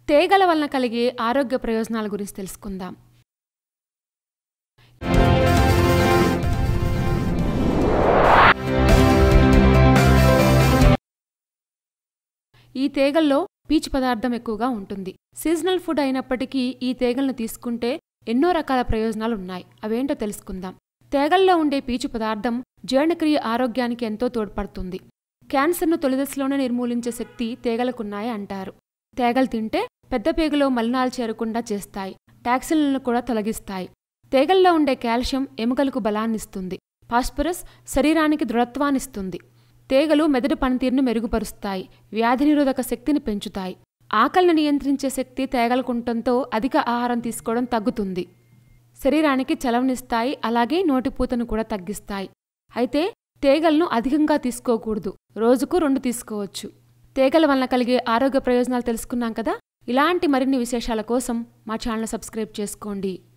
తేగల వలన కలిగే ఆరోగ్య ప్రయోజనాల గురించి తెలుసుకుందాం ఈ తేగల్లో పీచు పదార్థం ఎక్కువగా ఉంటుంది సీజనల్ ఫుడ్ అయినప్పటికీ ఈ తేగలను తీసుకుంటే ఎన్నో రకాల ప్రయోజనాలు ఉన్నాయి అవేంటో తెలుసుకుందాం తేగల్లో ఉండే పీచు పదార్థం జీర్ణక్రియ ఆరోగ్యానికి ఎంతో తోడ్పడుతుంది క్యాన్సర్ను తొలిదశలోనే నిర్మూలించే శక్తి తేగలకున్నాయి అంటారు తేగలు తింటే పెద్ద పేగులో మలినాలు చేరకుండా చేస్తాయి టాక్సిన్లను కూడా తొలగిస్తాయి తేగల్లో ఉండే కాల్షియం ఎముకలకు బలాన్నిస్తుంది ఫాస్ఫరస్ శరీరానికి దృఢత్వాన్నిస్తుంది తేగలు మెదడు పనితీరును మెరుగుపరుస్తాయి వ్యాధి నిరోధక శక్తిని పెంచుతాయి ఆకలిని నియంత్రించే శక్తి తేగలకుంటంతో అధిక ఆహారం తీసుకోవడం తగ్గుతుంది శరీరానికి చలవనిస్తాయి అలాగే నోటిపూతను కూడా తగ్గిస్తాయి అయితే తేగలను అధికంగా తీసుకోకూడదు రోజుకు రెండు తీసుకోవచ్చు తేగల వలన కలిగే ఆరోగ్య ప్రయోజనాలు తెలుసుకున్నాం కదా ఇలాంటి మరిన్ని విశేషాల కోసం మా ఛానల్ సబ్స్క్రైబ్ చేసుకోండి